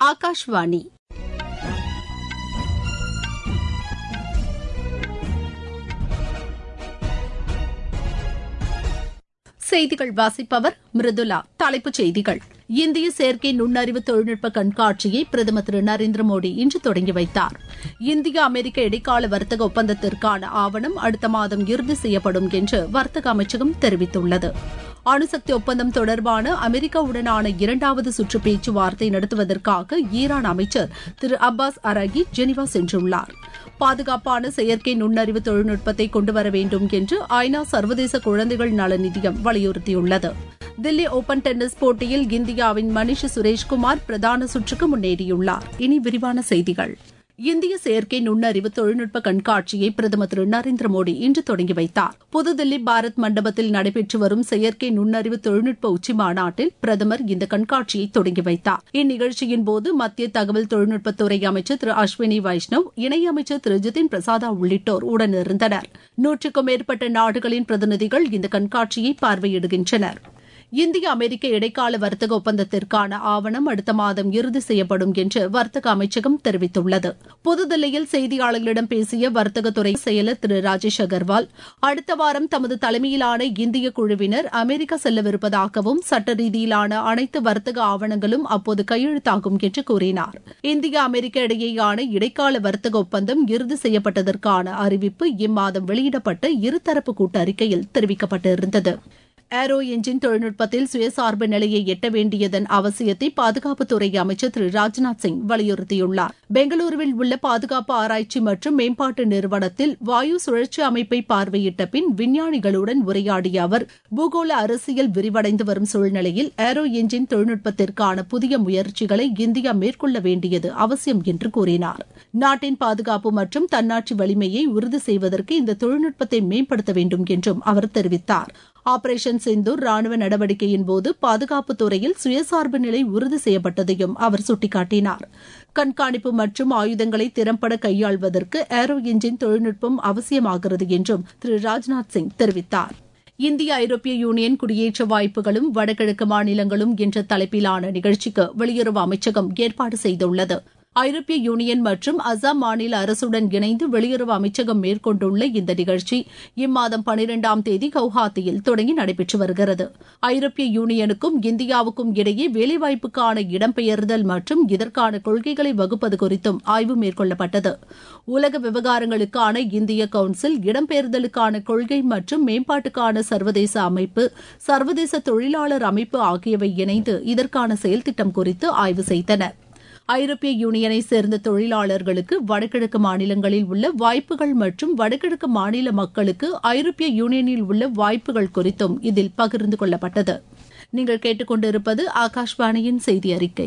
ஆகாஷ்வாணி செய்திகள் வாசிப்பவர் மிருதுலா தலைப்புச் செய்திகள் இந்திய செயற்கை நுண்ணறிவு தொழில்நுட்ப கண்காட்சியை பிரதமர் திரு நரேந்திர மோடி இன்று தொடங்கி வைத்தார் இந்திய அமெரிக்க இடைக்கால வர்த்தக ஒப்பந்தத்திற்கான ஆவணம் அடுத்த மாதம் இறுதி செய்யப்படும் என்று வர்த்தக அமைச்சகம் தெரிவித்துள்ளது அணுசக்தி ஒப்பந்தம் தொடர்பான அமெரிக்காவுடனான இரண்டாவது சுற்று பேச்சுவார்த்தை நடத்துவதற்காக ஈரான் அமைச்சர் திரு அப்பாஸ் அரகி ஜெனிவா சென்றுள்ளார் பாதுகாப்பான செயற்கை நுண்ணறிவு தொழில்நுட்பத்தை கொண்டுவர வேண்டும் என்று ஐநா சர்வதேச குழந்தைகள் நல நிதியம் வலியுறுத்தியுள்ளது தில்லி ஓபன் டென்னிஸ் போட்டியில் இந்தியாவின் மணிஷ் சுரேஷ்குமார் பிரதான சுற்றுக்கு முன்னேறியுள்ளார் இனி விரிவான செய்திகள் இந்திய செயற்கை நுண்ணறிவு தொழில்நுட்ப கண்காட்சியை பிரதமர் திரு நரேந்திர மோடி இன்று தொடங்கி வைத்தார் புதுதில்லி பாரத் மண்டபத்தில் நடைபெற்று வரும் செயற்கை நுண்ணறிவு தொழில்நுட்ப உச்சி மாநாட்டில் பிரதமர் இந்த கண்காட்சியை தொடங்கி வைத்தார் இந்நிகழ்ச்சியின் போது மத்திய தகவல் தொழில்நுட்பத்துறை அமைச்சர் திரு அஸ்வினி வைஷ்ணவ் இணையமைச்சர் திரு ஜிதின் பிரசாதா உள்ளிட்டோர் உடனிருந்தனர் நூற்றுக்கும் மேற்பட்ட நாடுகளின் பிரதிநிதிகள் இந்த கண்காட்சியை பார்வையிடுகின்றனர் இந்திய அமெரிக்க இடைக்கால வர்த்தக ஒப்பந்தத்திற்கான ஆவணம் அடுத்த மாதம் இறுதி செய்யப்படும் என்று வர்த்தக அமைச்சகம் தெரிவித்துள்ளது புதுதில்லியில் செய்தியாளர்களிடம் பேசிய வர்த்தகத்துறை செயலர் திரு ராஜேஷ் அகர்வால் அடுத்த வாரம் தமது தலைமையிலான இந்திய குழுவினர் அமெரிக்கா செல்லவிருப்பதாகவும் சட்ட ரீதியிலான அனைத்து வர்த்தக ஆவணங்களும் அப்போது கையெழுத்தாகும் என்று கூறினார் இந்திய அமெரிக்க இடையேயான இடைக்கால வர்த்தக ஒப்பந்தம் இறுதி செய்யப்பட்டதற்கான அறிவிப்பு இம்மாதம் வெளியிடப்பட்ட இருதரப்பு கூட்டறிக்கையில் தெரிவிக்கப்பட்டிருந்தது ஏரோ என்ஜின் தொழில்நுட்பத்தில் சுயசார்பு நிலையை எட்ட வேண்டியதன் அவசியத்தை பாதுகாப்புத்துறை அமைச்சர் திரு ராஜ்நாத் சிங் வலியுறுத்தியுள்ளார் பெங்களூருவில் உள்ள பாதுகாப்பு ஆராய்ச்சி மற்றும் மேம்பாட்டு நிறுவனத்தில் வாயு சுழற்சி அமைப்பை பார்வையிட்ட பின் விஞ்ஞானிகளுடன் உரையாடிய அவர் பூகோள அரசியல் விரிவடைந்து வரும் சூழ்நிலையில் ஏரோ என்ஜின் தொழில்நுட்பத்திற்கான புதிய முயற்சிகளை இந்தியா மேற்கொள்ள வேண்டியது அவசியம் என்று கூறினார் நாட்டின் பாதுகாப்பு மற்றும் தன்னாட்சி வலிமையை உறுதி செய்வதற்கு இந்த தொழில்நுட்பத்தை மேம்படுத்த வேண்டும் என்றும் அவர் தெரிவித்தார் ஆபரேஷன் சிந்தூர் ராணுவ நடவடிக்கையின் போது பாதுகாப்பு துறையில் சுயசார்பு நிலை உறுதி செய்யப்பட்டதையும் அவர் சுட்டிக்காட்டினார் கண்காணிப்பு மற்றும் ஆயுதங்களை திறம்பட கையாள்வதற்கு ஏரோ என்ஜின் தொழில்நுட்பம் அவசியமாகிறது என்றும் திரு ராஜ்நாத் சிங் தெரிவித்தார் இந்திய ஐரோப்பிய யூனியன் குடியேற்ற வாய்ப்புகளும் வடகிழக்கு மாநிலங்களும் என்ற தலைப்பிலான நிகழ்ச்சிக்கு வெளியுறவு அமைச்சகம் ஏற்பாடு செய்துள்ளது ஐரோப்பிய யூனியன் மற்றும் அசாம் மாநில அரசுடன் இணைந்து வெளியுறவு அமைச்சகம் மேற்கொண்டுள்ள இந்த நிகழ்ச்சி இம்மாதம் பனிரெண்டாம் தேதி கவுஹாத்தியில் தொடங்கி நடைபெற்று வருகிறது ஐரோப்பிய யூனியனுக்கும் இந்தியாவுக்கும் இடையே வேலைவாய்ப்புக்கான இடம்பெயர்தல் மற்றும் இதற்கான கொள்கைகளை வகுப்பது குறித்தும் ஆய்வு மேற்கொள்ளப்பட்டது உலக விவகாரங்களுக்கான இந்திய கவுன்சில் இடம்பெயர்தலுக்கான கொள்கை மற்றும் மேம்பாட்டுக்கான சர்வதேச அமைப்பு சர்வதேச தொழிலாளர் அமைப்பு ஆகியவை இணைந்து இதற்கான செயல்திட்டம் குறித்து ஆய்வு செய்தனர் ஐரோப்பிய யூனியனை சேர்ந்த தொழிலாளர்களுக்கு வடகிழக்கு மாநிலங்களில் உள்ள வாய்ப்புகள் மற்றும் வடகிழக்கு மாநில மக்களுக்கு ஐரோப்பிய யூனியனில் உள்ள வாய்ப்புகள் குறித்தும் இதில் பகிர்ந்து கொள்ளப்பட்டது நீங்கள் கேட்டுக்கொண்டிருப்பது ஆகாஷ்வாணியின் செய்தி அறிக்கை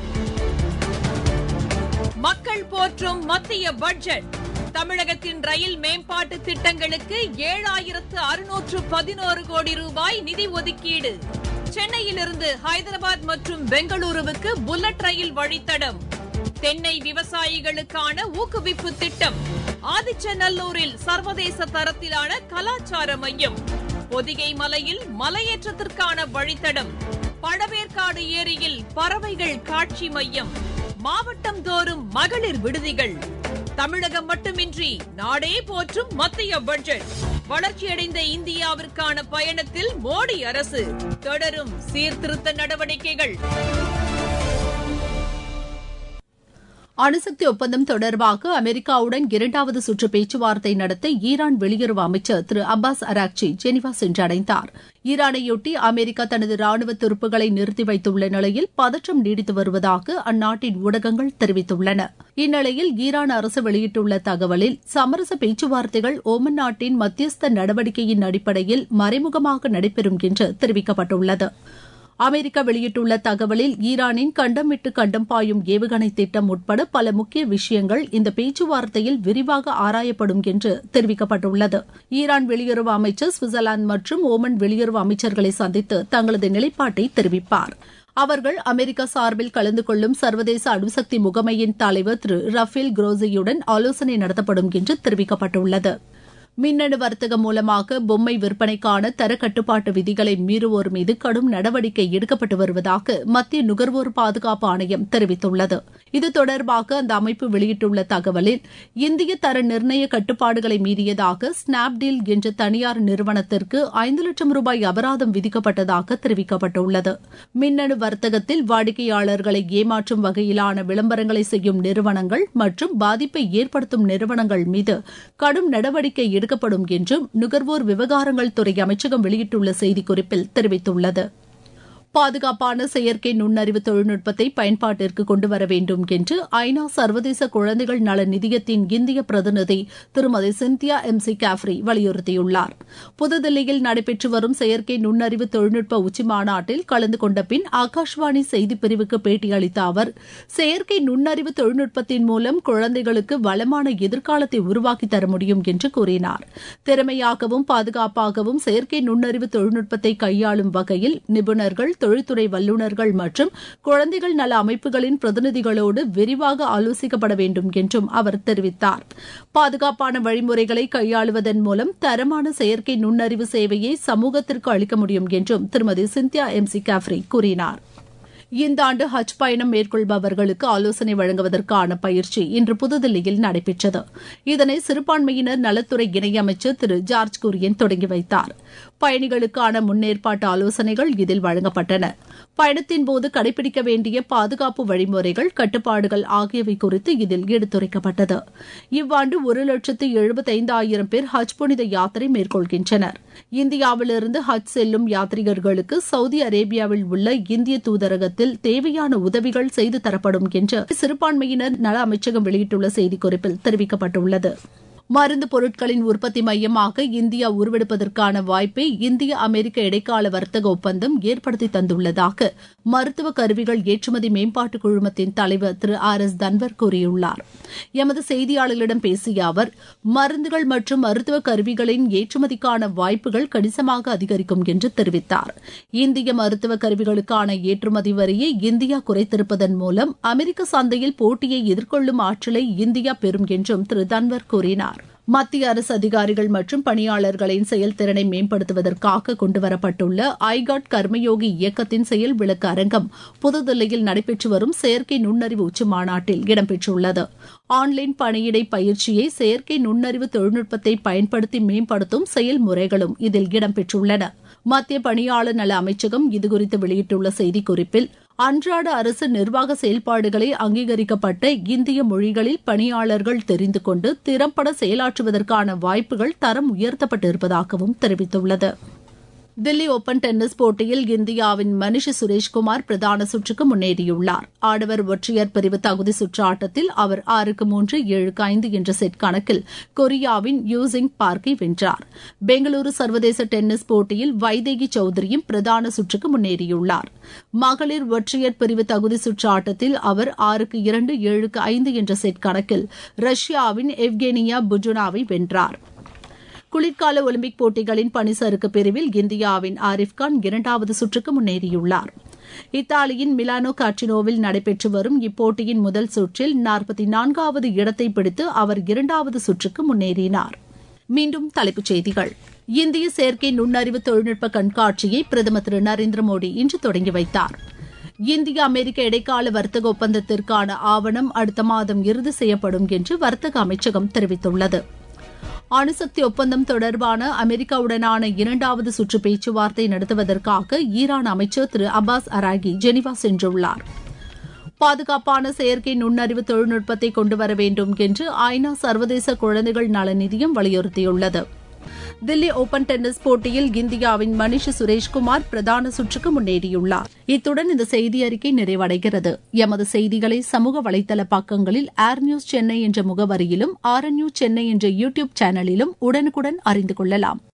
மக்கள் போற்றும் மத்திய பட்ஜெட் தமிழகத்தின் ரயில் மேம்பாட்டு திட்டங்களுக்கு ஏழாயிரத்து அறுநூற்று பதினோரு கோடி ரூபாய் நிதி ஒதுக்கீடு சென்னையிலிருந்து ஹைதராபாத் மற்றும் பெங்களூருவுக்கு புல்லட் ரயில் வழித்தடம் தென்னை விவசாயிகளுக்கான ஊக்குவிப்பு திட்டம் ஆதிச்சநல்லூரில் சர்வதேச தரத்திலான கலாச்சார மையம் பொதிகை மலையில் மலையேற்றத்திற்கான வழித்தடம் பழவேற்காடு ஏரியில் பறவைகள் காட்சி மையம் மாவட்டம் தோறும் மகளிர் விடுதிகள் தமிழகம் மட்டுமின்றி நாடே போற்றும் மத்திய பட்ஜெட் வளர்ச்சியடைந்த இந்தியாவிற்கான பயணத்தில் மோடி அரசு தொடரும் சீர்திருத்த நடவடிக்கைகள் அணுசக்தி ஒப்பந்தம் தொடர்பாக அமெரிக்காவுடன் இரண்டாவது சுற்று பேச்சுவார்த்தை நடத்த ஈரான் வெளியுறவு அமைச்சர் திரு அப்பாஸ் அராக்சி ஜெனிவா சென்றடைந்தார் ஈரானையொட்டி அமெரிக்கா தனது ராணுவ துருப்புகளை நிறுத்தி வைத்துள்ள நிலையில் பதற்றம் நீடித்து வருவதாக அந்நாட்டின் ஊடகங்கள் தெரிவித்துள்ளன இந்நிலையில் ஈரான் அரசு வெளியிட்டுள்ள தகவலில் சமரச பேச்சுவார்த்தைகள் ஓமன் நாட்டின் மத்தியஸ்த நடவடிக்கையின் அடிப்படையில் மறைமுகமாக நடைபெறும் என்று தெரிவிக்கப்பட்டுள்ளது அமெரிக்கா வெளியிட்டுள்ள தகவலில் ஈரானின் கண்டம் விட்டு கண்டம் பாயும் ஏவுகணை திட்டம் உட்பட பல முக்கிய விஷயங்கள் இந்த பேச்சுவார்த்தையில் விரிவாக ஆராயப்படும் என்று தெரிவிக்கப்பட்டுள்ளது ஈரான் வெளியுறவு அமைச்சர் சுவிட்சர்லாந்து மற்றும் ஓமன் வெளியுறவு அமைச்சர்களை சந்தித்து தங்களது நிலைப்பாட்டை தெரிவிப்பார் அவர்கள் அமெரிக்கா சார்பில் கலந்து கொள்ளும் சர்வதேச அணுசக்தி முகமையின் தலைவர் திரு ரஃபேல் குரோசியுடன் ஆலோசனை நடத்தப்படும் என்று தெரிவிக்கப்பட்டுள்ளது மின்னணு வர்த்தகம் மூலமாக பொம்மை விற்பனைக்கான தர கட்டுப்பாட்டு விதிகளை மீறுவோர் மீது கடும் நடவடிக்கை எடுக்கப்பட்டு வருவதாக மத்திய நுகர்வோர் பாதுகாப்பு ஆணையம் தெரிவித்துள்ளது இது தொடர்பாக அந்த அமைப்பு வெளியிட்டுள்ள தகவலில் இந்திய தர நிர்ணய கட்டுப்பாடுகளை மீறியதாக ஸ்னாப்டீல் என்ற தனியார் நிறுவனத்திற்கு ஐந்து லட்சம் ரூபாய் அபராதம் விதிக்கப்பட்டதாக தெரிவிக்கப்பட்டுள்ளது மின்னணு வர்த்தகத்தில் வாடிக்கையாளர்களை ஏமாற்றும் வகையிலான விளம்பரங்களை செய்யும் நிறுவனங்கள் மற்றும் பாதிப்பை ஏற்படுத்தும் நிறுவனங்கள் மீது கடும் நடவடிக்கை எடுக்கப்படும் என்றும் நுகர்வோர் விவகாரங்கள் துறை அமைச்சகம் வெளியிட்டுள்ள செய்திக்குறிப்பில் தெரிவித்துள்ளது பாதுகாப்பான செயற்கை நுண்ணறிவு தொழில்நுட்பத்தை பயன்பாட்டிற்கு கொண்டுவர வேண்டும் என்று ஐநா சர்வதேச குழந்தைகள் நல நிதியத்தின் இந்திய பிரதிநிதி திருமதி சிந்தியா எம் சி கேஃப்ரி வலியுறுத்தியுள்ளார் புதுதில்லியில் நடைபெற்று வரும் செயற்கை நுண்ணறிவு தொழில்நுட்ப உச்சிமாநாட்டில் கலந்து கொண்ட பின் ஆகாஷ்வாணி செய்திப்பிரிவுக்கு பேட்டியளித்த அவர் செயற்கை நுண்ணறிவு தொழில்நுட்பத்தின் மூலம் குழந்தைகளுக்கு வளமான எதிர்காலத்தை உருவாக்கி தர முடியும் என்று கூறினார் திறமையாகவும் பாதுகாப்பாகவும் செயற்கை நுண்ணறிவு தொழில்நுட்பத்தை கையாளும் வகையில் நிபுணர்கள் தொழில்துறை வல்லுநர்கள் மற்றும் குழந்தைகள் நல அமைப்புகளின் பிரதிநிதிகளோடு விரிவாக ஆலோசிக்கப்பட வேண்டும் என்றும் அவர் தெரிவித்தார் பாதுகாப்பான வழிமுறைகளை கையாளுவதன் மூலம் தரமான செயற்கை நுண்ணறிவு சேவையை சமூகத்திற்கு அளிக்க முடியும் என்றும் திருமதி சிந்தியா எம் சி காஃப்ரி கூறினார் இந்த ஆண்டு ஹஜ் பயணம் மேற்கொள்பவர்களுக்கு ஆலோசனை வழங்குவதற்கான பயிற்சி இன்று புதுதில்லியில் நடைபெற்றது இதனை சிறுபான்மையினர் நலத்துறை இணையமைச்சர் திரு ஜார்ஜ் குரியன் தொடங்கி வைத்தார் பயணிகளுக்கான முன்னேற்பாட்டு ஆலோசனைகள் இதில் வழங்கப்பட்டன பயணத்தின் போது கடைபிடிக்க வேண்டிய பாதுகாப்பு வழிமுறைகள் கட்டுப்பாடுகள் ஆகியவை குறித்து இதில் எடுத்துரைக்கப்பட்டது இவ்வாண்டு ஒரு லட்சத்து எழுபத்தைந்தாயிரம் பேர் ஹஜ் புனித யாத்திரை மேற்கொள்கின்றனர் இந்தியாவிலிருந்து ஹஜ் செல்லும் யாத்ரிகர்களுக்கு சவுதி அரேபியாவில் உள்ள இந்திய தூதரகத்தில் தேவையான உதவிகள் செய்து தரப்படும் என்று சிறுபான்மையினர் நல அமைச்சகம் வெளியிட்டுள்ள செய்திக்குறிப்பில் தெரிவிக்கப்பட்டுள்ளது மருந்து பொருட்களின் உற்பத்தி மையமாக இந்தியா உருவெடுப்பதற்கான வாய்ப்பை இந்திய அமெரிக்க இடைக்கால வர்த்தக ஒப்பந்தம் ஏற்படுத்தி தந்துள்ளதாக மருத்துவ கருவிகள் ஏற்றுமதி மேம்பாட்டு குழுமத்தின் தலைவர் திரு ஆர் எஸ் தன்வர் கூறியுள்ளார் எமது செய்தியாளர்களிடம் பேசிய அவர் மருந்துகள் மற்றும் மருத்துவ கருவிகளின் ஏற்றுமதிக்கான வாய்ப்புகள் கணிசமாக அதிகரிக்கும் என்று தெரிவித்தார் இந்திய மருத்துவ கருவிகளுக்கான ஏற்றுமதி வரியை இந்தியா குறைத்திருப்பதன் மூலம் அமெரிக்க சந்தையில் போட்டியை எதிர்கொள்ளும் ஆற்றலை இந்தியா பெறும் என்றும் திரு தன்வர் கூறினார் மத்திய அரசு அதிகாரிகள் மற்றும் பணியாளர்களின் செயல்திறனை மேம்படுத்துவதற்காக கொண்டுவரப்பட்டுள்ள ஐகாட் கர்மயோகி இயக்கத்தின் செயல் விளக்க அரங்கம் புதுதில்லியில் நடைபெற்று வரும் செயற்கை நுண்ணறிவு உச்சி மாநாட்டில் இடம்பெற்றுள்ளது ஆன்லைன் பணியிடை பயிற்சியை செயற்கை நுண்ணறிவு தொழில்நுட்பத்தை பயன்படுத்தி மேம்படுத்தும் செயல்முறைகளும் இதில் இடம்பெற்றுள்ளன மத்திய பணியாளர் நல அமைச்சகம் இதுகுறித்து வெளியிட்டுள்ள செய்திக்குறிப்பில் அன்றாட அரசு நிர்வாக செயல்பாடுகளை அங்கீகரிக்கப்பட்ட இந்திய மொழிகளில் பணியாளர்கள் தெரிந்து கொண்டு திறம்பட செயலாற்றுவதற்கான வாய்ப்புகள் தரம் உயர்த்தப்பட்டிருப்பதாகவும் தெரிவித்துள்ளது தில்லி ஓபன் டென்னிஸ் போட்டியில் இந்தியாவின் மனிஷ் சுரேஷ்குமார் பிரதான சுற்றுக்கு முன்னேறியுள்ளார் ஆடவர் ஒற்றையர் பிரிவு தகுதி சுற்று ஆட்டத்தில் அவர் ஆறுக்கு மூன்று ஏழுக்கு ஐந்து என்ற செட் கணக்கில் கொரியாவின் யூசிங் பார்க்கை வென்றார் பெங்களூரு சர்வதேச டென்னிஸ் போட்டியில் வைதேகி சௌத்ரியும் பிரதான சுற்றுக்கு முன்னேறியுள்ளார் மகளிர் ஒற்றையர் பிரிவு தகுதி சுற்று ஆட்டத்தில் அவர் ஆறுக்கு இரண்டு ஏழுக்கு ஐந்து என்ற செட் கணக்கில் ரஷ்யாவின் எவ்கேனியா புஜுனாவை வென்றார் குளிர்கால ஒலிம்பிக் போட்டிகளின் பனிசறுக்கு பிரிவில் இந்தியாவின் ஆரிஃப்கான் இரண்டாவது சுற்றுக்கு முன்னேறியுள்ளார் இத்தாலியின் மிலானோ காற்றினோவில் நடைபெற்று வரும் இப்போட்டியின் முதல் சுற்றில் நாற்பத்தி நான்காவது இடத்தை பிடித்து அவர் இரண்டாவது சுற்றுக்கு முன்னேறினார் மீண்டும் தலைப்புச் செய்திகள் இந்திய செயற்கை நுண்ணறிவு தொழில்நுட்ப கண்காட்சியை பிரதமர் திரு நரேந்திர மோடி இன்று தொடங்கி வைத்தார் இந்திய அமெரிக்க இடைக்கால வர்த்தக ஒப்பந்தத்திற்கான ஆவணம் அடுத்த மாதம் இறுதி செய்யப்படும் என்று வர்த்தக அமைச்சகம் தெரிவித்துள்ளது அணுசக்தி ஒப்பந்தம் தொடர்பான அமெரிக்காவுடனான இரண்டாவது சுற்று பேச்சுவார்த்தை நடத்துவதற்காக ஈரான் அமைச்சர் திரு அப்பாஸ் அராகி ஜெனிவா சென்றுள்ளார் பாதுகாப்பான செயற்கை நுண்ணறிவு தொழில்நுட்பத்தை கொண்டுவர வேண்டும் என்று ஐநா சர்வதேச குழந்தைகள் நல நிதியம் வலியுறுத்தியுள்ளது தில்லி ஓபன் டென்னிஸ் போட்டியில் இந்தியாவின் மனிஷ் சுரேஷ்குமார் பிரதான சுற்றுக்கு முன்னேறியுள்ளார் இத்துடன் இந்த செய்தி அறிக்கை நிறைவடைகிறது எமது செய்திகளை சமூக வலைதள பக்கங்களில் ஏர் நியூஸ் சென்னை என்ற முகவரியிலும் ஆர் நியூஸ் சென்னை என்ற யூ டியூப் சேனலிலும் உடனுக்குடன் அறிந்து கொள்ளலாம்